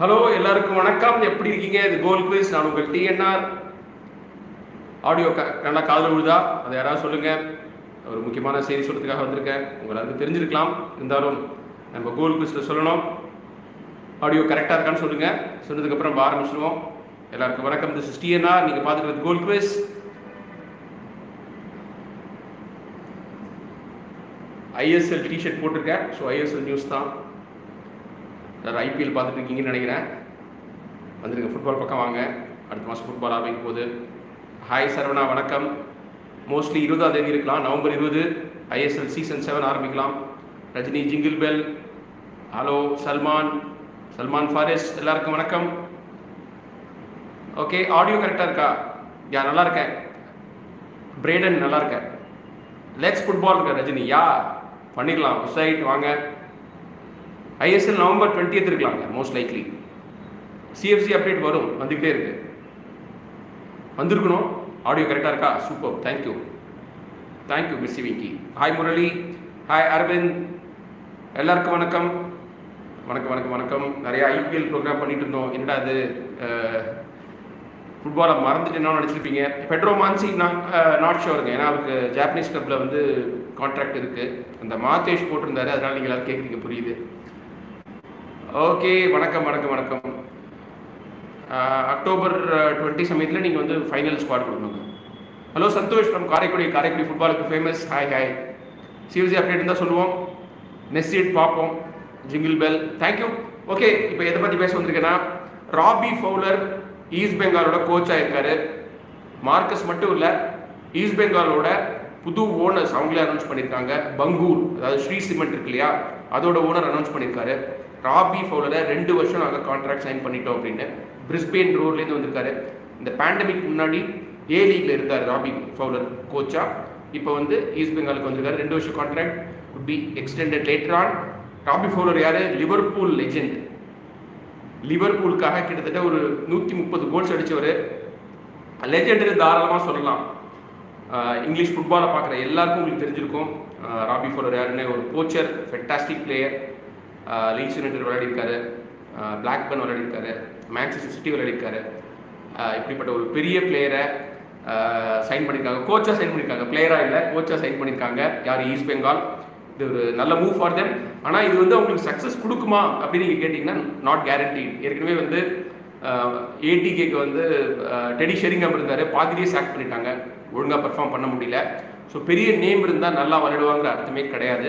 hello எல்லாருக்கும் வணக்கம் எப்படி இருக்கீங்க இது கோல் குவிஸ் நான் உங்கள் டிஎன்ஆர் ஆடியோ க நல்லா காதில் விழுதா அதை யாராவது சொல்லுங்க ஒரு முக்கியமான செய்தி சொல்றதுக்காக வந்திருக்கேன் உங்களுக்கு தெரிஞ்சிருக்கலாம் இருந்தாலும் நம்ம கோல் குவிஸில் சொல்லணும் ஆடியோ கரெக்டாக இருக்கான்னு சொல்லுங்க சொன்னதுக்கப்புறம் நம்ம ஆரம்பிச்சிடுவோம் எல்லாருக்கும் வணக்கம் திஸ் இஸ் டிஎன்ஆர் நீங்கள் பார்த்துக்கிறது கோல் குவிஸ் ஐஎஸ்எல் டிஷர்ட் போட்டிருக்கேன் ஸோ ஐஎஸ்எல் நியூஸ் தான் எல்லாரும் ஐபிஎல் பார்த்துட்டு இருக்கீங்கன்னு நினைக்கிறேன் வந்துருங்க ஃபுட்பால் பக்கம் வாங்க அடுத்த மாதம் ஃபுட்பால் ஆரம்பிக்கும் போது ஹாய் சரவணா வணக்கம் மோஸ்ட்லி இருபதாம் தேதி இருக்கலாம் நவம்பர் இருபது ஐஎஸ்எல் சீசன் செவன் ஆரம்பிக்கலாம் Rajini jingle bell hello Salman Salman Faris எல்லாருக்கும் வணக்கம் ஓகே ஆடியோ கரெக்டாக இருக்கா யா நல்லா இருக்கேன் பிரேடன் நல்லா இருக்கேன் லெட்ஸ் ஃபுட்பால் இருக்க ரஜினி யா பண்ணிடலாம் சைட் வாங்க ஐஎஸ்எல் நவம்பர் டுவெண்ட்டியத் இருக்கலாங்க மோஸ்ட் லைக்லி சிஎஃப்சி அப்டேட் வரும் வந்துக்கிட்டே இருக்கு வந்திருக்கணும் ஆடியோ கரெக்டாக இருக்கா super thank you thank you miss Vinky hi Murali hi Aravind எல்லாருக்கும் வணக்கம் வணக்கம் வணக்கம் வணக்கம் நிறைய ஐபிஎல் ப்ரோக்ராம் பண்ணிட்டு இருந்தோம் என்னடா அது ஃபுட்பாலை மறந்துட்டேன்னு நினச்சிருப்பீங்க பெட்ரோ மான்சி நான் நாட் ஷோருங்க ஏன்னா அவருக்கு ஜாப்பனீஸ் கிளப்பில் வந்து கான்ட்ராக்ட் இருக்குது அந்த மாத்தேஷ் போட்டிருந்தாரு அதனால் நீங்கள் எல்லாரும் கேட்குறீங்க புரியுது ஓகே வணக்கம் வணக்கம் வணக்கம் அஹ், அக்டோபர் டுவெண்ட்டி சமயத்தில் நீங்கள் வந்து ஃபைனல் ஸ்குவாட் கொடுக்கணும் ஹலோ சந்தோஷ் ஃப்ரம் காரைக்குடி காரைக்குடி ஃபுட்பாலுக்கு famous hi hi CSC update இருந்தால் சொல்லுவோம் நெஸ்ட் பார்ப்போம் ஜிங்கிள் பெல் தேங்க்யூ ஓகே இப்போ எதை பற்றி பேச வந்திருக்கேன்னா ராபி ஃபவுலர் ஈஸ்ட் பெங்காலோட கோச்சாக இருக்காரு மார்க்கஸ் மட்டும் இல்லை ஈஸ்ட் பெங்காலோட புது ஓனர்ஸ் அவங்களே அனௌன்ஸ் பண்ணியிருக்காங்க பங்கூர் அதாவது ஸ்ரீ சிமெண்ட் இருக்கு இல்லையா அதோட ஓனர் அனௌன்ஸ் பண்ணியிருக்காரு ராபி ஃபவுலரை ரெண்டு வருஷம் நாங்கள் கான்ட்ராக்ட் சைன் பண்ணிட்டோம் அப்படின்னு பிரிஸ்பெயின் ரோட்லேருந்து வந்திருக்காரு இந்த பேண்டமிக் முன்னாடி ஏ லீக்ல இருக்கார் ராபி ஃபவுலர் கோச்சா இப்போ வந்து ஈஸ்ட் பெங்காலுக்கு வந்திருக்காரு ரெண்டு வருஷம் contract could be extended later on Robbie Fowler யாரு லிவர்பூல் லெஜெண்ட் லிவர்பூலுக்காக கிட்டத்தட்ட ஒரு நூற்றி முப்பது கோல்ஸ் அடித்தவர் லெஜெண்டரி தாராளமாக சொல்லலாம் ஆஹ் இங்கிலீஷ் ஃபுட்பாலை பார்க்குற எல்லாருக்கும் உங்களுக்கு தெரிஞ்சிருக்கும் ஆஹ் ராபி ஃபோலர் யாருன்னு ஒரு கோச்சர் ஃபென்டாஸ்டிக் பிளேயர் லீட்ஸ் யுனைடெட் விளையாடிருக்காரு பிளாக்பர்ன் விளையாடிருக்காரு மேன்செஸ்டர் சிட்டி விளையாடிருக்காரு ஆஹ் இப்படிப்பட்ட ஒரு பெரிய பிளேயரை சைன் பண்ணியிருக்காங்க கோச்சாக சைன் பண்ணியிருக்காங்க பிளேயராக இல்லை கோச்சாக சைன் பண்ணியிருக்காங்க யார் ஈஸ்ட் பெங்கால் இது ஒரு நல்ல மூவ் ஃபார் தெம் ஆனால் இது வந்து அவங்களுக்கு சக்ஸஸ் கொடுக்குமா அப்படின்னு நீங்கள் கேட்டிங்கன்னா நாட் கேரண்டி ஏற்கனவே வந்து ஏடிகேக்கு வந்து டெடி ஷெரிங்கம் இருந்தார் பாதிரியே சாக் பண்ணிட்டாங்க ஒழுங்காக பெர்ஃபார்ம் பண்ண முடியல ஸோ பெரிய நேம் இருந்தால் நல்லா விளையாடுவாங்கிற அர்த்தமே கிடையாது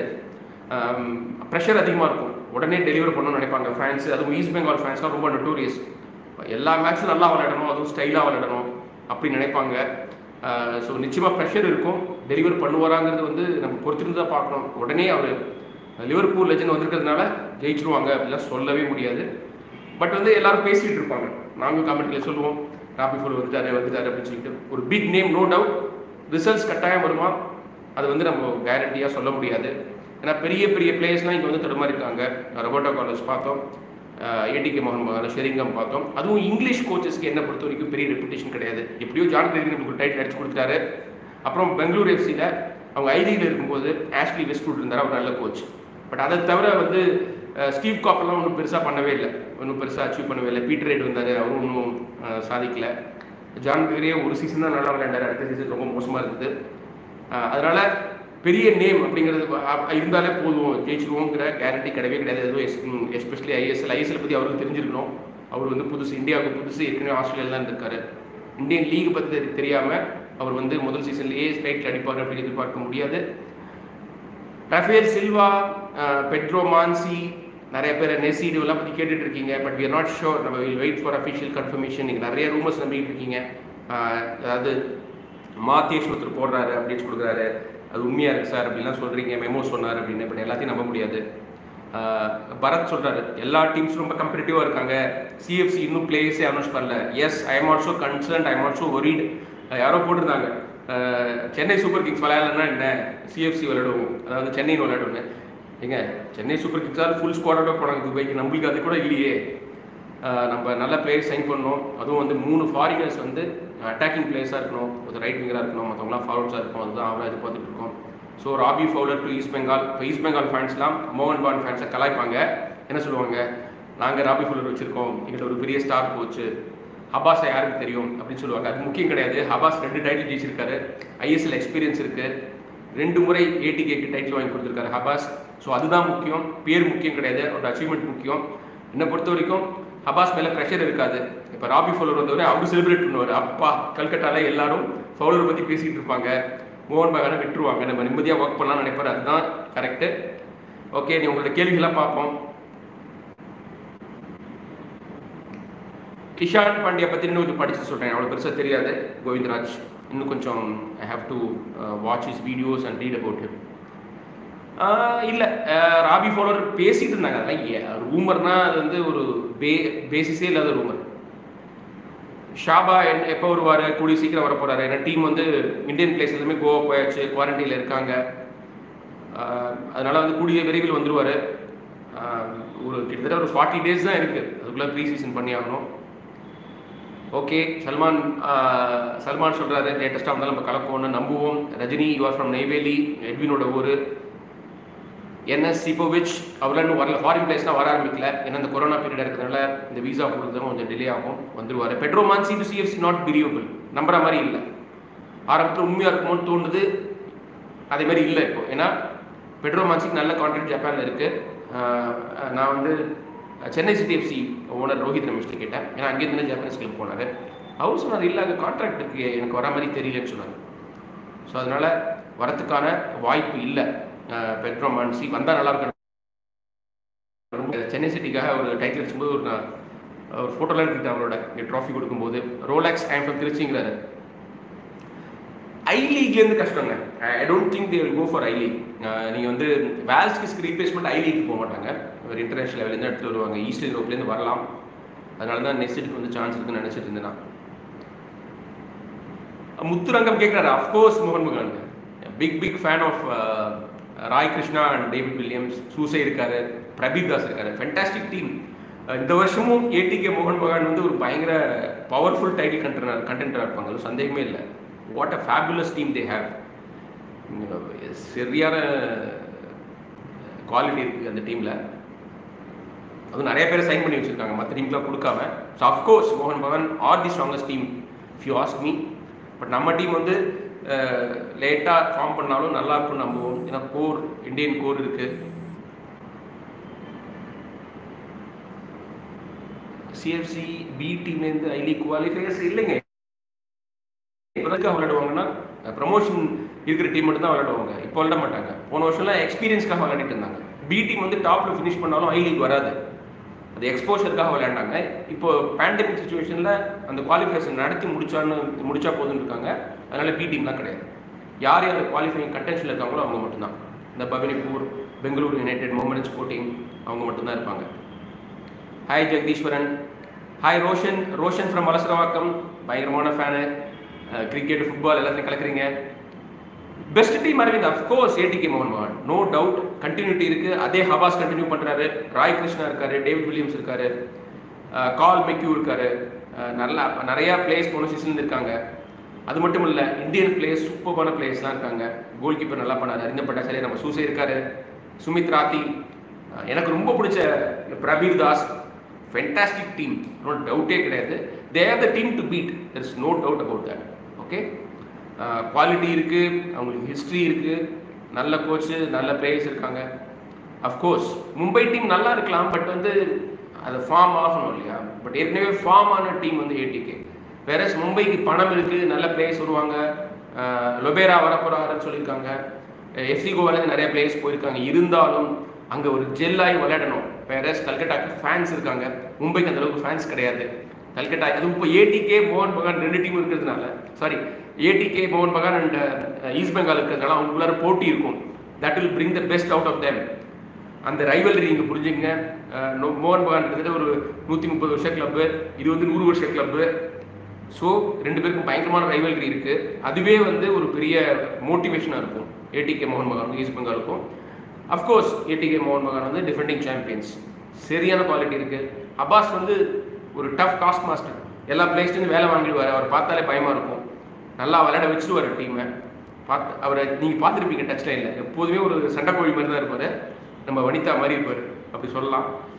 ப்ரெஷர் அதிகமாக இருக்கும் உடனே டெலிவர் பண்ணணும்னு நினைப்பாங்க ஃபேன்ஸ் அதுவும் ஈஸ்ட் பெங்கால் ஃபேன்ஸ்லாம் ரொம்ப நோட்டோரியஸ் எல்லா மேட்ச்சும் நல்லா விளையாடணும் அதுவும் ஸ்டைலாக விளையாடணும் அப்படி நினைப்பாங்க ஸோ நிச்சயமாக ப்ரெஷர் இருக்கும் டெலிவர் பண்ணுவாராங்கிறது வந்து நம்ம பொறுத்திருந்து தான் பார்க்கணும் உடனே அவர் லிவர்பூல் லெஜண்ட் வந்திருக்கிறதுனால ஜெயிச்சிருவாங்க அப்படிலாம் சொல்லவே முடியாது பட் வந்து எல்லாரும் பேசிகிட்டு இருப்பாங்க நாங்களும் கமெண்ட்ல சொல்லுவோம் ராபி ஃபுல் வந்துட்டாரு வந்துட்டாரு அப்படின்னு சொல்லிட்டு ஒரு big name no doubt results கட்டாயம் வருமா அது வந்து நம்ம கேரண்டியாக சொல்ல முடியாது ஏன்னா பெரிய பெரிய பிளேயர்ஸ்லாம் இங்கே வந்து தடுமாறி இருக்காங்க ரொபோட்டோ காலேஜ் பார்த்தோம் ஏடிகே மோகன் பகான் ஷெரிங்கம் பார்த்தோம் அதுவும் இங்கிலீஷ் கோச்சஸ்க்கு என்ன பொறுத்த வரைக்கும் பெரிய ரெப்புடேஷன் கிடையாது எப்படியோ ஜான் கிரேகன் நமக்கு டைட்டில் அடிச்சு கொடுத்துட்டாரு அப்புறம் பெங்களூர் எஃப்சியில் அவங்க ஐடியில் இருக்கும்போது ஆஷ்லி வெஸ்ட்வுட் இருந்தார் அவர் நல்ல கோச் பட் அதை தவிர வந்து அஹ், ஸ்டீவ் காப்பெல்லாம் ஒன்றும் பெருசாக பண்ணவே இல்லை ஒன்றும் பெருசாக அச்சீவ் பண்ணவே இல்லை பீட்டர் ரெய்டு வந்தார் அவரும் ஒன்றும் அஹ், சாதிக்கல ஜான் கிரே ஒரு சீசன் தான் நல்லா விளையாண்டார் அடுத்த சீசன் ரொம்ப மோசமாக இருந்தது அஹ், அதனால பெரிய நேம் அப்படிங்கிறது அ- இருந்தாலே போதும் ஜெயிச்சிருவோங்கிற கேரண்டி கிடையவே கிடையாது எதுவும் எஸ்பெஷலி ஐஎஸ்எல் ஐஎஸ்எல் பற்றி அவருக்கு தெரிஞ்சிருக்கணும் அவர் வந்து புதுசு இந்தியாவுக்கு புதுசு ஏற்கனவே ஆஸ்திரேலியாவில் தான் இருக்காரு இந்தியன் லீக் பற்றி தெரியாமல் அவர் வந்து முதல் சீசன்லேயே ஸ்ட்ரைட் அடிப்பார் அப்படின்னு எதிர்பார்க்க முடியாது ரஃபேல் சில்வா அஹ், பெட்ரோ மான்சி நிறைய பேர் நெசீடு எல்லாம் பற்றி கேட்டுட்டு இருக்கீங்க but we are not sure நம்ம will wait for official confirmation நீங்கள் நிறைய ரூமர்ஸ் நம்பிக்கிட்டு இருக்கீங்க அஹ், அதாவது மாத்தேஷ் ஒருத்தர் போடுறாரு அப்டேட்ஸ் கொடுக்குறாரு அது உண்மையாக இருக்குது சார் அப்படிலாம் சொல்கிறீங்க மெமோ சொன்னார் அப்படின்னு பட் எல்லாத்தையும் நம்ப முடியாது அஹ், பரத் சொல்கிறாரு எல்லா டீம்ஸும் ரொம்ப கம்பெடிட்டிவாக இருக்காங்க சிஎஃப்சி இன்னும் பிளேயர்ஸே அனௌன்ஸ் பண்ணல yes I am also concerned I am also worried யாரோ போட்டிருந்தாங்க அஹ், சென்னை சூப்பர் கிங்ஸ் விளையாடலன்னா என்ன சிஎஃப்சி விளையாடுவோம் அதாவது சென்னைன்னு விளையாடுவோங்க ஏங்க சென்னை சூப்பர் கிங்ஸால் ஃபுல் ஸ்குவாடோட போனாங்க துபாய்க்கு நம்மளுக்கு அது கூட இல்லையே அஹ், நம்ம நல்ல பிளேயர்ஸ் சைன் பண்ணோம் அதுவும் வந்து மூணு ஃபாரினர்ஸ் வந்து அட்டாக்கிங் பிளேயர்ஸாக இருக்கணும் ஒரு ரைட் விங்கராக இருக்கணும் மற்றவங்களாம் ஃபார்வர்ட்ஸாக இருக்கணும் அதுதான் அவரை எதிர்பார்த்துட்டு இருக்கோம் so Robbie Fowler to East Bengal இப்போ ஈஸ்ட் பெங்கால் ஃபேன்ஸ்லாம் மோகன் பான் ஃபேன்ஸை கலாய்ப்பாங்க என்ன சொல்லுவாங்க நாங்கள் ராபி ஃபுல்லர் வச்சுருக்கோம் எங்கிட்ட ஒரு பெரிய ஸ்டார் கோச்சு ஹபாஸை யாருக்கு தெரியும் அப்படின்னு சொல்லுவாங்க அது முக்கியம் கிடையாது ஹபாஸ் ரெண்டு டைட்டில் ஜெயிச்சிருக்காரு ஐஎஸ்எல் எக்ஸ்பீரியன்ஸ் இருக்குது ரெண்டு முறை ஏடிகேக்கு டைட்டில் வாங்கி கொடுத்துருக்காரு ஹபாஸ் ஸோ அதுதான் முக்கியம் பேர் முக்கியம் கிடையாது அவரோட அச்சீவ்மெண்ட் முக்கியம் என்னை பொறுத்த வரைக்கும் ஹபாஸ் மேலே ப்ரெஷர் இருக்காது இப்போ ராபி ஃபவுலர் வந்தவரை அவர் செலிப்ரேட் பண்ணுவார் அப்பா கல்கட்டால எல்லாரும் ஃபவுலரை பற்றி பேசிகிட்டு இருப்பாங்க மோகன் பகானை விட்டுருவாங்க நம்ம நிம்மதியாக ஒர்க் பண்ணலாம்னு நினைப்பாரு அதுதான் கரெக்டு ஓகே நீ உங்களோட கேள்விகளாக பார்ப்போம் கிஷான் பாண்டியா பற்றி இன்னும் கொஞ்சம் படித்து சொல்கிறேன் அவ்வளோ பெருசாக தெரியாது கோவிந்தராஜ் இன்னும் கொஞ்சம் I have to watch his videos and read about him இல்லை ராபி ஃபோலர் பேசிட்டு இருந்தாங்க அதெல்லாம் ரூமர்னா அது வந்து ஒரு பே பேசிஸே இல்லாத ரூமர் ஷாபா என் எப்போ வருவார் கூடிய சீக்கிரம் வர போகிறாரு ஏன்னா டீம் வந்து இந்தியன் பிளேஸ் எல்லாமே கோவா போயாச்சு குவாரண்டைனில் இருக்காங்க ஆஹ் அதனால வந்து கூடிய விரைவில் வந்துருவார் ஒரு கிட்டத்தட்ட ஒரு ஃபார்ட்டி டேஸ் தான் இருக்குது அதுக்குள்ளே ப்ரீ சீசன் பண்ணி ஆகணும் ஓகே சல்மான் ஆஹ் சல்மான் சொல்கிறாரு லேட்டஸ்ட்டாக வந்தாலும் நம்ம கலப்போம்னு நம்புவோம் ரஜினி யூஆர் ஃப்ரம் நெய்வேலி எட்வினோட ஊர் என்எஸ் சிபோவிச் அவரெல்லாம் இன்னும் வரல ஃபாரின் பிளேஸ்லாம் வர ஆரம்பிக்கல ஏன்னா இந்த கொரோனா பீரியட் இருக்கிறதுனால இந்த விசா கொடுத்ததும் கொஞ்சம் டிலே ஆகும் வந்துருவார் Pedro Manzi to CFC not believable நம்புற மாதிரி இல்லை ஆரம்பத்தில் உண்மையாக இருக்குமோன்னு தோணுது அதே மாதிரி இல்லை இப்போ ஏன்னா பெட்ரோ மான்சிக்கு நல்ல கான்ட்ராக்ட் ஜப்பானில் இருக்குது நான் வந்து Chennai City FC owner Rohit ரமேஷ்ட கேட்டேன் ஏன்னா அங்கேருந்து ஜப்பானீஸ் கிளப் போனார் அவர் சொன்னார் இல்லை அங்கே கான்ட்ராக்ட் இருக்கு எனக்கு வர மாதிரி தெரியலன்னு சொன்னார் ஸோ அதனால் வரத்துக்கான வாய்ப்பு இல்லை பெட்ரோ மான்சி வந்தால் நல்லா இருக்கும் ரொம்ப சென்னை சிட்டிக்காக ஒரு டைட்டில் அடிச்சும்போது ஒரு நான் ஒரு ஃபோட்டோலாம் எடுத்துக்கிட்டேன் அவரோட ட்ராஃபி கொடுக்கும்போது ரோலாக்ஸ் ஐம் ஃப்ரம் திருச்சிங்கிறாரு ஐ லீக்லேருந்து கஷ்டங்க I don't think they will go for I League நீங்கள் வந்து வேல்ஸ்கிஸ்க்கு ரீப்ளேஸ்மெண்ட் ஐ லீக் போக மாட்டாங்க ஒரு இன்டர்நேஷனல் லெவலேருந்து எடுத்துட்டு வருவாங்க ஈஸ்ட் யூரோப்லேருந்து வரலாம் அதனால தான் நெக்ஸ்ட்டுக்கு வந்து சான்ஸ் இருக்குன்னு நினச்சிட்டு இருந்தேன் நான் முத்துரங்கம் கேட்குறாரு அஃப்கோர்ஸ் மோகன் Bagan big big fan of Roy Krishna and David Williams Susai இருக்காரு பிரபீத் தாஸ் இருக்காரு ஃபென்டாஸ்டிக் டீம் இந்த வருஷமும் ஏடிகே மோகன் பகான் வந்து ஒரு பயங்கர பவர்ஃபுல் டைட்டில் கண்டென்டர் கண்டென்டராக இருப்பாங்க அது சந்தேகமே இல்லை what a fabulous team they have சரியான குவாலிட்டி இருக்குது அந்த டீமில் அதுவும் நிறைய பேர் சைன் பண்ணி வச்சுருக்காங்க மற்ற டீம்க்குலாம் கொடுக்காம ஸோ அஃப்கோர்ஸ் மோகன் Bagan are the strongest team if you ask me but நம்ம டீம் வந்து லேட்டாக ஃபார்ம் பண்ணாலும் நல்லா இருக்கும்னு நம்புவோம் ஏன்னா கோர் இந்தியன் கோர் இருக்கு சிஎஃப்சி பி டீம்லேருந்து ஐ லீக் குவாலிஃபையர்ஸ் இல்லைங்க இப்போதைக்கு விளையாடுவாங்கன்னா ப்ரமோஷன் இருக்கிற டீம் மட்டும் தான் விளையாடுவாங்க இப்போ விளையாட மாட்டாங்க போன வருஷம்லாம் எக்ஸ்பீரியன்ஸ்க்காக விளையாடிட்டு இருந்தாங்க பி டீம் வந்து டாப்ல ஃபினிஷ் பண்ணாலும் ஐ லீக் வராது அது எக்ஸ்போஷருக்காக விளையாண்டாங்க இப்போ பேண்டமிக் சுச்சுவேஷனில் அந்த குவாலிஃபிகேஷன் நடத்தி முடிச்சான்னு முடிச்சா போதுன்னு இருக்காங்க அதனால பி டீம்லாம் கிடையாது யார் யார் குவாலிஃபைங் கண்டென்ஷனில் இருக்காங்களோ அவங்க மட்டும்தான் இந்த பவனிபூர் பெங்களூரு யுனைடெட் மோமன் ஸ்போர்ட்டிங் அவங்க மட்டும்தான் இருப்பாங்க hi Jegatheeswaran hi Roshan Roshan from மலசரவாக்கம் பயங்கரமான ஃபேனு கிரிக்கெட் ஃபுட்பால் எல்லாத்தையும் கலக்குறீங்க best team Aravind of course ATK மோகன் மோகன் நோ டவுட் கண்டினியூட்டி இருக்கு அதே ஹபாஸ் கண்டினியூ பண்றாரு ராய் கிருஷ்ணா இருக்காரு டேவிட் வில்லியம்ஸ் இருக்காரு கால் மெக்யூ இருக்காரு நல்லா நிறைய பிளேயர்ஸ் போன சீசன் இருக்காங்க அது மட்டும் இல்லை இந்தியன் பிளேயர்ஸ் சூப்பரான பிளேயர்ஸ்லாம் இருக்காங்க கோல் கீப்பர் நல்லா பண்ணாரு அறிந்த பட்டாச்சாரி நம்ம சூசை இருக்காரு சுமித் ராத்தி எனக்கு ரொம்ப பிடிச்ச Prabir Das fantastic team no டவுட்டே கிடையாது they are the team to beat there is no doubt about that okay quality இருக்குது அவங்களுக்கு ஹிஸ்ட்ரி இருக்குது நல்ல கோச்சு நல்ல பிளேயர்ஸ் இருக்காங்க அஃப்கோர்ஸ் மும்பை டீம் நல்லா இருக்கலாம் பட் வந்து அது ஃபார்ம் ஆகணும் இல்லையா பட் ஏற்கனவே ஃபார்ம் ஆன டீம் வந்து ஏடிகே வேற மும்பைக்கு பணம் இருக்குது நல்ல பிளேயர்ஸ் வருவாங்க லொபேரா வரப்போறாருன்னு சொல்லியிருக்காங்க எஃப்சி கோவாலேருந்து நிறைய பிளேயர்ஸ் போயிருக்காங்க இருந்தாலும் அங்கே ஒரு ஜெல்லாகி விளையாடணும் வேற கல்கட்டாக்கு ஃபேன்ஸ் இருக்காங்க மும்பைக்கு அந்த அளவுக்கு ஃபேன்ஸ் கிடையாது கல்கட்டா அது இப்போ ஏடிகே மோகன் பகான் ரெண்டு டீம் இருக்கிறதுனால சாரி ஏடிகே மோகன் பகான் அண்ட் ஈஸ்ட் பெங்கால் இருக்கிறதுனால அவங்களுக்குள்ளார போட்டி இருக்கும் that will bring the best out of them அந்த ரைவல்ரி நீங்கள் புரிஞ்சுங்க மோகன் பகான் கிட்டத்தட்ட ஒரு நூற்றி முப்பது வருஷ கிளப்பு இது வந்து நூறு வருஷ கிளப்பு ஸோ ரெண்டு பேருக்கும் பயங்கரமான ரைவல்ரி இருக்குது அதுவே வந்து ஒரு பெரிய மோட்டிவேஷனாக இருக்கும் ஏடிகே மோகன் பகானுக்கும் ஈஸ்ட் பெங்காலுக்கும் அஃப்கோர்ஸ் ஏடிகே மோகன் பகான் வந்து டிஃபெண்டிங் சாம்பியன்ஸ் சரியான குவாலிட்டி இருக்குது அப்பாஸ் வந்து ஒரு டஃப் காஸ்ட் மாஸ்டர் எல்லா பிளேஸ்லேருந்து வேலை வாங்கிடுவார் அவர் பார்த்தாலே பயமாக இருக்கும் நல்லா விளையாட வச்சுடுவார் டீமை பார்த்து அவரை நீங்கள் பார்த்துருப்பீங்க டச் லைனில் எப்போதுமே ஒரு சண்டைக்கோழி மாதிரி தான் இருப்பார் நம்ம வனிதா மாதிரி இருப்பார் அப்படி சொல்லலாம்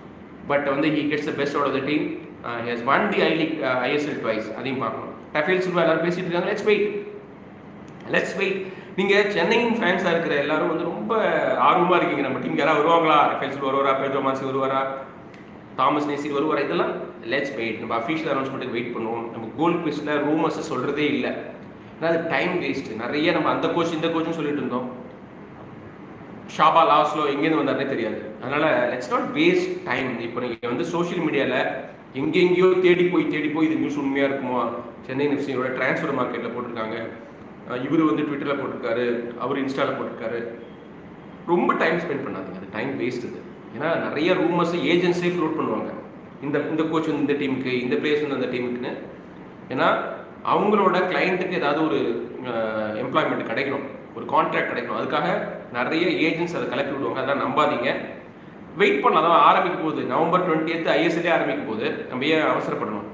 பட் வந்து he gets the best out of the team has won the I League ISL twice அதையும் பார்க்கணும் ரஃபேல் சில்வா எல்லாரும் பேசிட்டு இருக்காங்க லெட்ஸ் வெயிட் லெட்ஸ் வெயிட் நீங்கள் சென்னையின் ஃபேன்ஸாக இருக்கிற எல்லாரும் வந்து ரொம்ப ஆர்வமாக இருக்கீங்க நம்ம டீம் யாராவது வருவாங்களா ரஃபேல் சில்வா வருவாரா பேட்ரோ மாசி வருவாரா தாமஸ் நேசிர் வருவாரா இதெல்லாம் லெட்ஸ் வெயிட் நம்ம அஃபீஷியல் அனௌன்ஸ்மெண்ட்டுக்கு வெயிட் பண்ணுவோம் நம்ம கோல் குவிஸில் ரூமர்ஸ் சொல்கிறதே இல்லை ஏன்னா அது டைம் வேஸ்ட் நிறைய நம்ம அந்த கோச் இந்த கோச்சும் சொல்லிட்டு இருந்தோம் ஷாபா லாஸ்லோ எங்கேருந்து வந்தாருனே தெரியாது அதனால லெட்ஸ் நாட் வேஸ்ட் டைம் இப்போ நீங்கள் வந்து சோஷியல் மீடியாவில் எங்கெங்கேயோ தேடி போய் தேடி போய் இது நியூஸ் உண்மையாக இருக்குமோ சென்னை எஃப்சியோட டிரான்ஸ்ஃபர் மார்க்கெட்டில் போட்டிருக்காங்க இவர் வந்து ட்விட்டரில் போட்டிருக்காரு அவர் இன்ஸ்டாவில் போட்டிருக்காரு ரொம்ப டைம் ஸ்பெண்ட் பண்ணாதீங்க அது டைம் வேஸ்ட் இது ஏன்னா நிறைய ரூமர்ஸ் ஏஜென்ட்ஸே ஃப்ளோட் பண்ணுவாங்க இந்த இந்த கோச் வந்து இந்த டீமுக்கு இந்த பிளேயர்ஸ் வந்து அந்த டீமுக்குன்னு ஏன்னா அவங்களோட கிளைண்ட்டுக்கு ஏதாவது ஒரு எம்ப்ளாய்மெண்ட் கிடைக்கணும் ஒரு கான்ட்ராக்ட் கிடைக்கணும் அதுக்காக நிறைய ஏஜென்ட்ஸ் அதை கிளப்பி விடுவாங்க அதெல்லாம் நம்பாதீங்க வெயிட் பண்ணலாம் அதான் ஆரம்பிக்க போகுது நவம்பர் டுவெண்ட்டி எய்த் ஐஎஸ்எல்லே ஆரம்பிக்க போகுது நம்ம ஏன் அவசரப்படணும்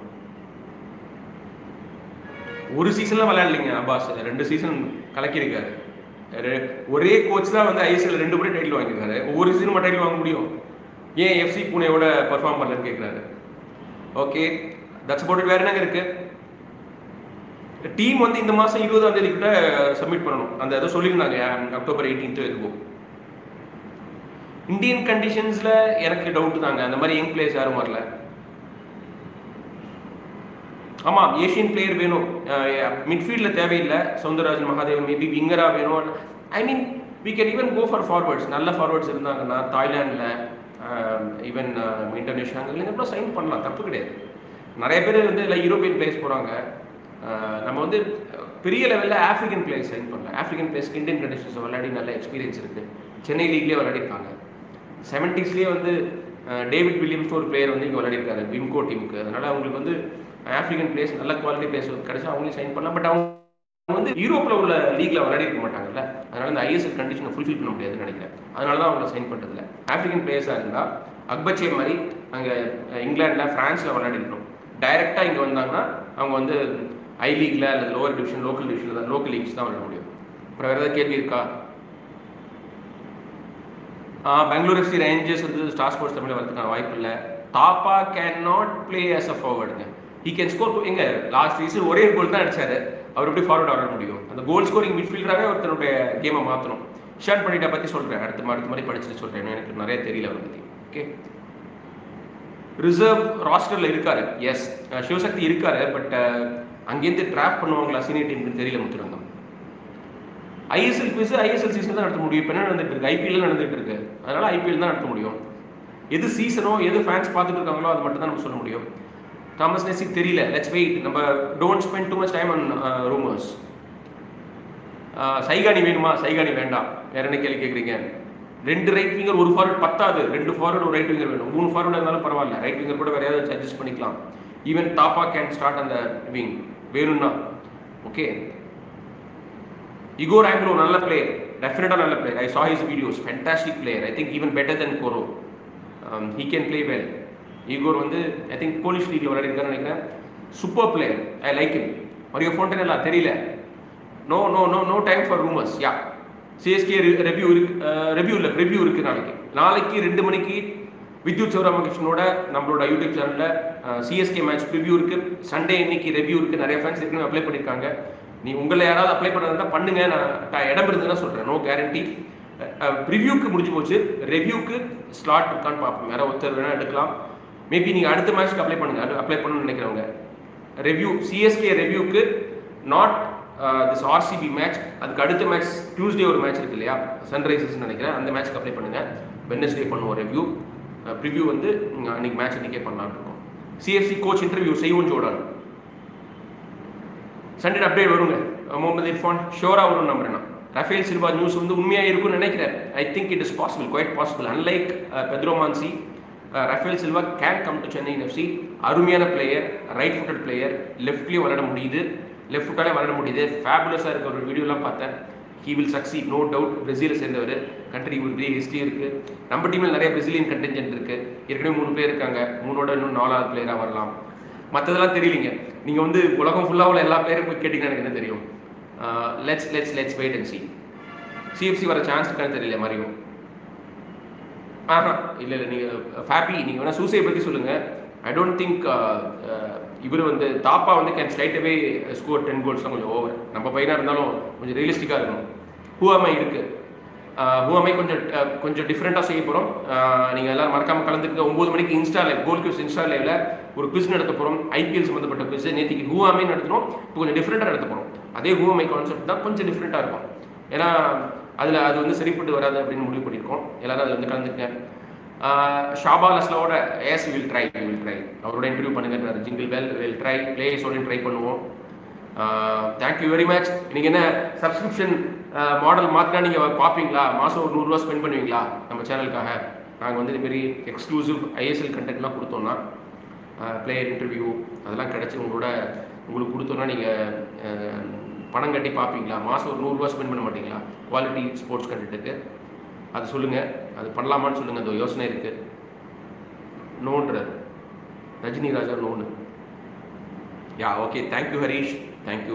ஒரு சீசன்ல விளையாடலைங்க அப்பாஸ் ரெண்டு சீசன் கலக்கியிருக்காரு ரெ- ஒரே கோச் தான் வந்து ஐஎஸ்எல் ரெண்டு முறை டைட்டில் வாங்கியிருக்காரு ஒவ்வொரு சீசனும் டைட்டில் வாங்க முடியும் ஏன் எஃப்சி புனேயோட பர்ஃபார்ம் பண்ணலன்னு கேட்குறாரு ஓகே தட்ஸ் அபவுட் வேற என்னங்க இருக்கு டீம் வந்து இந்த மாதம் இருபதாம் தேதி கிட்ட சப்மிட் பண்ணணும் அந்த ஏதோ சொல்லியிருந்தாங்க அக்டோபர் எயிட்டீன்த் எதுவும் இந்தியன் கண்டிஷன்ஸில் எனக்கு டவுட் தாங்க அந்த மாதிரி யங் பிளேயர்ஸ் யாரும் வரல ஆமாம் ஏஷியன் பிளேயர் வேணும் மிட்ஃபீல்டில் தேவையில்லை சவுந்தரராஜன் மகாதேவன் மேபி விங்கரா வேணும் I mean we can even go for forwards நல்ல ஃபார்வர்ட்ஸ் இருந்தாங்கன்னா தாய்லாண்டில் ஈவன் இந்தோனேஷியா அங்கே கூட சைன் பண்ணலாம் தப்பு கிடையாது நிறைய பேர் வந்து இல்லை யூரோப்பியன் பிளேயர்ஸ் போகிறாங்க நம்ம வந்து பெரிய லெவலில் ஆஃப்ரிக்கன் பிளேயர்ஸ் சைன் பண்ணல ஆஃப்ரிக்கன் பிளேயர்ஸ்க்கு இந்தியன் கண்டிஷன்ஸ் விளையாடி நல்ல எக்ஸ்பீரியன்ஸ் இருக்குது சென்னை லீக்லேயே விளையாடிருக்காங்க செவன்டிஸ்லேயே வந்து அஹ், டேவிட் வில்லியம்ஸ் ஒரு பிளேயர் வந்து இங்கே விளையாடிருக்காரு விம்கோ டீமுக்கு அதனால அவங்களுக்கு வந்து ஆஃப்ரிக்கன் பிளேயர்ஸ் நல்ல குவாலிட்டி பிளேயர்ஸ் கிடைச்சா அவங்களே சைன் பண்ணலாம் பட் அவங்க வந்து யூரோப்பில் உள்ள லீக்ல விளையாடி இருக்க மாட்டாங்கல்ல அதனால இந்த ஐஎஸ்எல் கண்டிஷனை ஃபுல்ஃபில் பண்ண முடியாதுன்னு நினைக்கிறேன் அதனால தான் அவங்கள சைன் பண்ணுறதில்ல ஆஃப்ரிக்கன் பிளேயர்ஸாக இருந்தால் அக்பச்சே மாதிரி அங்கே இங்கிலாண்டில் ஃப்ரான்ஸில் விளையாடி இருக்கணும் டைரெக்டாக இங்கே வந்தாங்கன்னா அவங்க வந்து ஐ லீக்ல அல்லது லோவர் டிவிஷன் லோக்கல் டிவிஷனில் தான் லோக்கல் லீக்ஸ் தான் விளையாட முடியும் அப்புறம் வேறு ஏதாவது கேள்வி இருக்கா பெங்களூர் எஃப்சி ரேஞ்சர்ஸ் வந்து ஸ்டார் ஸ்போர்ட்ஸ் தமிழில் வரதுக்கான வாய்ப்பு இல்லை Thapa can not play as a ஃபார்வர்டுங்க ஹி கேன் ஸ்கோர் எங்க லாஸ்ட் சீசன் ஒரே கோல் தான் அடிச்சாரு அவர் எப்படி ஃபார்வர்ட் ஆட முடியும் அந்த கோல் ஸ்கோரிங் மிட்ஃபீல்டராகவே ஒருத்தருடைய கேமை மாற்றணும் ஷான் பண்ணிட்டா பற்றி சொல்கிறேன் அடுத்த அடுத்த மாதிரி படிச்சுட்டு சொல்கிறேன் எனக்கு நிறைய தெரியல அவரை பற்றி ஓகே ரிசர்வ் ராஸ்டரில் இருக்காரு எஸ் சிவசக்தி இருக்காரு பட் அங்கேருந்து ட்ராப் பண்ணுவாங்களா சீனியர் டீமுக்கு தெரியல முத்துரங்கம் ஐஎஸ்எல் பேசு ஐஎஸ்எல் சீசன் தான் நடத்த முடியும் இப்போ என்ன நடந்துட்டு இருக்கு ஐபிஎல் நடந்துட்டு இருக்கு அதனால ஐபிஎல் தான் நடத்த முடியும் எது சீசனோ எது ஃபேன்ஸ் பார்த்துட்டு இருக்காங்களோ அது மட்டும் தான் நம்ம சொல்ல முடியும் தாமஸ் நெசிக் தெரியல லெட்ஸ் வெயிட் நம்ம don't spend too much time on rumours சைகானி வேணுமா சைகானி வேண்டாம் வேற என்ன கேள்வி கேட்குறீங்க ரெண்டு ரைட் விங்கர் ஒரு ஃபார்வர்ட் பத்தாது ரெண்டு ஃபார்வர்ட் ஒரு ரைட் விங்கர் வேணும் மூணு ஃபார்வர்ட் இருந்தாலும் பரவாயில்ல ரைட் விங்கர் கூட வேற ஏதாவது அட்ஜஸ்ட் பண்ணிக்கலாம் ஈவன் தாப்பா கேன் ஸ்டார்ட் அந்த விங் வேணும்னா ஓகே Igor Anglo, நல்ல பிளேயர் டெஃபினட்டாக நல்ல player I saw his videos fantastic player I think even better then Goro he can play well Igor வந்து ஐ திங்க் போலிஷ் லீக்ல விளையாடிருக்காருன்னு நினைக்கிறேன் super player I like him Mario Fontan எல்லாம் தெரியல no no no no time for rumours yeah CSK review இருக்கு review இல்லை review இருக்கு நாளைக்கு நாளைக்கு ரெண்டு மணிக்கு வித்யுத் சிவராமகிருஷ்ணனோட நம்மளோட யூடியூப் சேனலில் சிஎஸ்கே மேட்ச் ரிவ்யூ இருக்கு சண்டே இன்னைக்கு ரெவ்யூ இருக்கு நிறைய ஃபேன்ஸ் ஏற்கனவே அப்ளை பண்ணியிருக்காங்க நீ உங்களை யாராவது அப்ளை பண்ணுறதா பண்ணுங்க நான் ட- இடம் இருந்ததுன்னா சொல்கிறேன் நோ கேரண்டி ரிவ்யூக்கு முடிஞ்சு போச்சு ரெவ்யூக்கு ஸ்லாட் இருக்கான்னு பார்ப்போம் யாராவது ஒருத்தர் வேணால் எடுக்கலாம் மேபி நீங்கள் அடுத்த மேட்ச்க்கு அப்ளை பண்ணுங்க அப்ளை பண்ணணும்னு நினைக்கிறவங்க ரெவ்யூ சிஎஸ்கே ரெவ்யூக்கு நாட் திஸ் ஆர்சிபி மேட்ச் அதுக்கு அடுத்த மேட்ச் டியூஸ்டே ஒரு மேட்ச் இருக்கு இல்லையா சன்ரைசர்ஸ் நினைக்கிறேன் அந்த மேட்ச்க்கு அப்ளை பண்ணுங்க வெனஸ்டே பண்ணுவோம் ரெவ்யூ ப்ரிவ்யூ வந்து உம், அன்னைக்கு மேட்ச் அன்றைக்கே பண்ணலாம்னு இருக்கோம் சிஎஃப்சி கோச் இன்டர்வியூ செய்வோம் ஜோடான் சண்டே அப்டேட் வருங்க முகமது இர்ஃபான் ஷோரா வரும் நம்புறேன் நான் ரஃபேல் சில்வா நியூஸ் வந்து உண்மையாக இருக்கும்னு நினைக்கிறேன் I think it is possible quite possible unlike Pedro Manzi Rafael Silva can come to Chennai FC அருமையான பிளேயர் ரைட் ஃபுட்டட் பிளேயர் லெஃப்ட்லேயும் விளையாட முடியுது லெஃப்ட் ஃபுட்டாலே விளையாட முடியுது ஃபேபுலஸாக இருக்க ஒரு வீடியோலாம் பார்த்தேன் he will succeed no doubt பிரேசிலை சேர்ந்தவர் கண்ட்ரி ஒரு பெரிய ஹிஸ்ட்ரி இருக்கு நம்ம டீமில் நிறைய பிரேசிலியன் கண்டென்ஜென்ட் இருக்கு ஏற்கனவே மூணு பேர் இருக்காங்க மூணோட இன்னும் நாலாவது பிளேயராக வரலாம் மற்றதெல்லாம் தெரியலீங்க நீங்கள் வந்து உலகம் ஃபுல்லாக உள்ள எல்லா பிளேயரும் போய் கேட்டிங்கன்னா எனக்கு என்ன தெரியும் let's let's let's wait and C CFC வர சான்ஸ் இருக்கான்னு தெரியல மறியும் ஆஹா இல்லை இல்லை நீங்கள் ஃபேப்பி நீங்கள் வேணால் சூசையை பற்றி சொல்லுங்கள் ஐ டோன்ட் திங்க் இவர் வந்து தாப்பா வந்து can straight away score ten கோல்ஸ்லாம் கொஞ்சம் ஓவர் நம்ம பையனாக இருந்தாலும் கொஞ்சம் ரியலிஸ்டிக்காக இருக்கணும் ஹூஆமை இருக்குது ஹூஆமை கொஞ்சம் அஹ், கொஞ்சம் டிஃப்ரெண்ட்டாக செய்ய போகிறோம் நீங்கள் எல்லாரும் மறக்காமல் கலந்துக்க ஒம்பது மணிக்கு Insta live goal quiz Insta லைவ்ல ஒரு குவிஸ் நடத்த போகிறோம் ஐபிஎல் சம்மந்தப்பட்ட குவிஸ் நேற்றுக்கு ஹூஆமை நடத்துகிறோம் இப்போ கொஞ்சம் டிஃப்ரெண்ட்டாக நடத்த போகிறோம் அதே ஹூஆமை கான்செப்ட் தான் கொஞ்சம் டிஃப்ரெண்ட்டாக இருக்கும் ஏன்னா அதில் அது வந்து சரிப்பட்டு வராது அப்படின்னு முடிவு பண்ணியிருக்கோம் எல்லாரும் அதில் வந்து கலந்துக்க ஷாபா லஸ்லாவோட yes will try will try அவரோட இன்டர்வியூ பண்ணுங்க ஜிங்கிள் பெல் வில் ட்ரை பிளேயர்ஸோட ட்ரை பண்ணுவோம் தேங்க்யூ வெரி மச் நீங்கள் என்ன சப்ஸ்கிரிப்ஷன் மாடல் மாற்றினா நீங்கள் பார்ப்பீங்களா மாதம் ஒரு நூறுரூவா ஸ்பெண்ட் பண்ணுவீங்களா நம்ம சேனலுக்காக நாங்கள் வந்து இதுமாரி எக்ஸ்க்ளூசிவ் ஐஎஸ்எல் கண்டென்ட்லாம் கொடுத்தோம்னா பிளேயர் இன்டர்வியூ அதெல்லாம் கிடச்சி உங்களோட உங்களுக்கு கொடுத்தோன்னா நீங்கள் பணம் கட்டி பார்ப்பீங்களா மாதம் ஒரு நூறுரூவா ஸ்பெண்ட் பண்ண மாட்டீங்களா குவாலிட்டி ஸ்போர்ட்ஸ் கண்டென்ட்டுக்கு அது சொல்லுங்கள் அது பண்ணலாமான்னு சொல்லுங்கள் அந்த யோசனை இருக்குது நோன்றார் ரஜினி ராஜா நோன்னு yeah okay thank you Harish thank you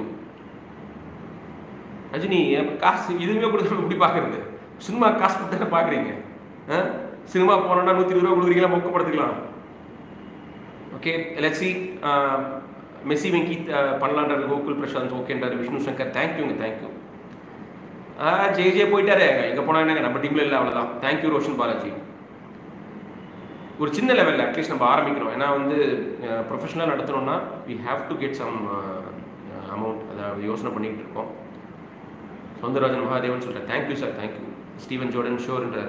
Rajini எனக்கு காசு எதுவுமே கொடுக்காம இப்படி பார்க்குறது சினிமா காசு கொடுத்து தானே பார்க்குறீங்க ஆ சினிமா போனோன்னா நூற்றி இருபது ரூபா கொடுக்குறீங்களா மொக்க படுத்துக்கலாம் ஓகே லெட்ஸி மெஸ்ஸி வெங்கி பண்ணலான்றாரு கோகுல் பிரசாந்த் ஓகேன்றாரு விஷ்ணு சங்கர் தேங்க்யூங்க தேங்க்யூ ஆ ஜே ஜே போயிட்டாரு எங்கே போனா என்னங்க நம்ம டீமில் இல்லை அவ்வளோதான் தேங்க்யூ ரோஷன் பாலாஜி ஒரு சின்ன லெவலில் அட்லீஸ்ட் நம்ம ஆரம்பிக்கிறோம் ஏன்னா வந்து ப்ரொஃபஷனலாக நடத்துகிறோம்னா we have to get some amount அதை யோசனை பண்ணிக்கிட்டு இருக்கோம் சௌந்தரராஜன் மகாதேவன் சொல்கிறேன் thank you sir thank you Steven Jordan ஷோர்ன்றாரு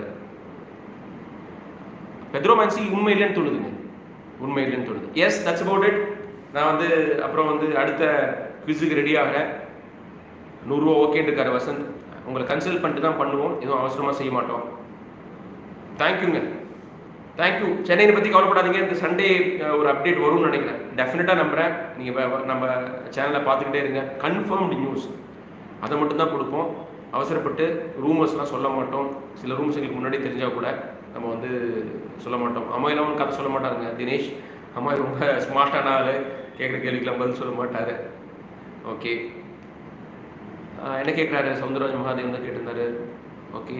பெத்ரோமான்சி உண்மை இல்லைன்னு தோணுதுங்க உண்மை இல்லைன்னு தோணுது எஸ் தட்ஸ் அபவுட் இட் நான் வந்து அப்புறம் வந்து அடுத்த குவிஸுக்கு ரெடி ஆகிறேன் நூறுரூவா ஓகேன்னு இருக்காரு வசந்த் உங்களை கன்சல்ட் பண்ணிட்டு தான் பண்ணுவோம் எதுவும் அவசரமாக செய்ய மாட்டோம் தேங்க்யூங்க தேங்க்யூ சென்னையை பற்றி கவலைப்படாதீங்க இந்த சண்டே ஒரு அப்டேட் வரும்னு நினைக்கிறேன் டெஃபினட்டாக நம்புகிறேன் நீங்கள் நம்ம சேனலை பார்த்துக்கிட்டே இருங்க கன்ஃபார்ம்டு நியூஸ் அதை மட்டும் தான் கொடுப்போம் அவசரப்பட்டு ரூமர்ஸ்லாம் சொல்ல மாட்டோம் சில ரூம்ஸ் எங்களுக்கு முன்னாடி தெரிஞ்சால் கூட நம்ம வந்து சொல்ல மாட்டோம் அம்மாயிலாம் ஒன்று கதை சொல்ல மாட்டாருங்க தினேஷ் அம்மாய் ரொம்ப ஸ்மார்ட்டான ஆள் கேட்குற கேள்விக்கெல்லாம் பதில் சொல்ல மாட்டார் ஓகே என்ன கேட்குறாரு சவுந்தரராஜ் மகாதேவன் தான் கேட்டிருந்தாரு ஓகே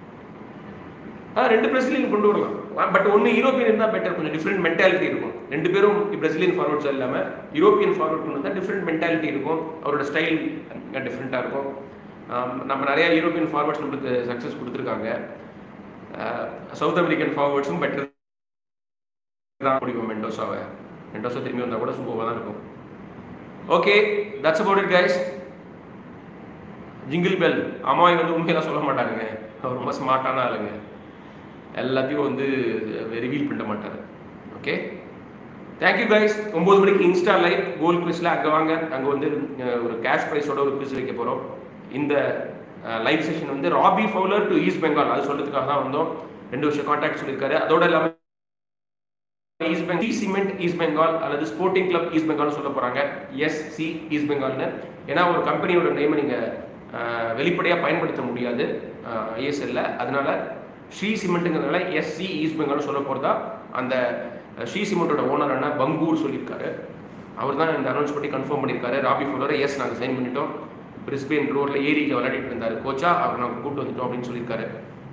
ஆ ரெண்டு பிரசிலியன் கொண்டு வரலாம் பட் ஒன்று யூரோப்பியன் இருந்தால் பெட்டர் கொஞ்சம் டிஃப்ரெண்ட் மென்டாலிட்டி இருக்கும் ரெண்டு பேரும் பிரசிலியன் ஃபார்வர்ட்ஸ் இல்லாமல் யூரோப்பியன் ஃபார்வர்ட் கொண்டு வந்தால் டிஃப்ரெண்ட் மென்டாலிட்டி இருக்கும் அவரோட ஸ்டைல் டிஃப்ரெண்ட்டாக இருக்கும் ஆம், நம்ம நிறையா யூரோப்பியன் ஃபார்வர்ட்ஸ் நம்மளுக்கு சக்ஸஸ் கொடுத்துருக்காங்க சவுத் அமெரிக்கன் ஃபார்வர்ட்ஸும் பெட்டர் தான் முடியும் மெண்டோஸாவை மெண்டோஸா திரும்பி வந்தால் கூட சூப்பராக தான் இருக்கும் okay that's about it guys jingle bell அம்மாவை வந்து உண்மையெல்லாம் சொல்ல மாட்டாருங்க அவர் ரொம்ப ஸ்மார்ட்டான ஆளுங்க எல்லாத்தையும் வந்து ரிவீல் பண்ண மாட்டார் ஓகே தேங்க்யூ கைஸ் ஒம்பது மணிக்கு இன்ஸ்டா லைவ் கோல் குவிஸில் அங்கே வாங்க அங்கே வந்து அஹ், ஒரு கேஷ் ப்ரைஸோட ஒரு குவிஸ் வைக்க போகிறோம் இந்த லைவ் செஷன் வந்து Robbie Fowler to East Bengal அது சொல்றதுக்காக தான் வந்தோம் ரெண்டு வருஷம் கான்டாக்ட் சொல்லியிருக்காரு அதோட இல்லாமல் East Bengal Cement East Bengal அல்லது ஸ்போர்ட்டிங் கிளப் ஈஸ்ட் பெங்கால்னு சொல்ல போறாங்க எஸ் சி ஈஸ்ட் பெங்கால்னு ஏன்னா ஒரு கம்பெனியோட நேமை நீங்க அஹ், வெளிப்படையா பயன்படுத்த முடியாது ஐஎஸ்எல்ல அதனால ஸ்ரீ சிமெண்ட்டுங்கிறதுனால எஸ்சி ஈஸ்ட் பெங்கால்னு சொல்ல போறதா அந்த அஹ், ஸ்ரீ சிமெண்ட்டோட ஓனர் அண்ணா பங்கூர் சொல்லியிருக்காரு அவர் தான் இந்த அனௌன்ஸ் பண்ணி கன்ஃபார்ம் பண்ணியிருக்காரு ராபி ஃபோலரை எஸ் நாங்கள் சைன் பண்ணிட்டோம் பிரிஸ்பேன் ரோட்ல ஏரியில் விளையாடிட்டு இருந்தாரு கோச்சா அவர் நாங்கள் கூப்பிட்டு வந்துட்டோம் அப்படின்னு சொல்லியிருக்காரு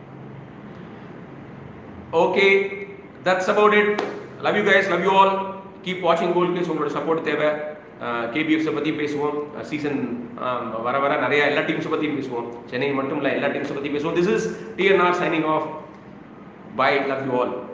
okay that's about it love you guys love you all keep வாட்சிங் கோல் கேஸ் உங்களோட சப்போர்ட் தேவை கேபிஎஃப்ஸை பற்றி பேசுவோம் சீசன் வர வர நிறைய எல்லா டீம்ஸை பற்றியும் பேசுவோம் சென்னை மட்டும் இல்லை எல்லா டீம்ஸை பற்றி பேசுவோம் this is TNR signing off bye love you all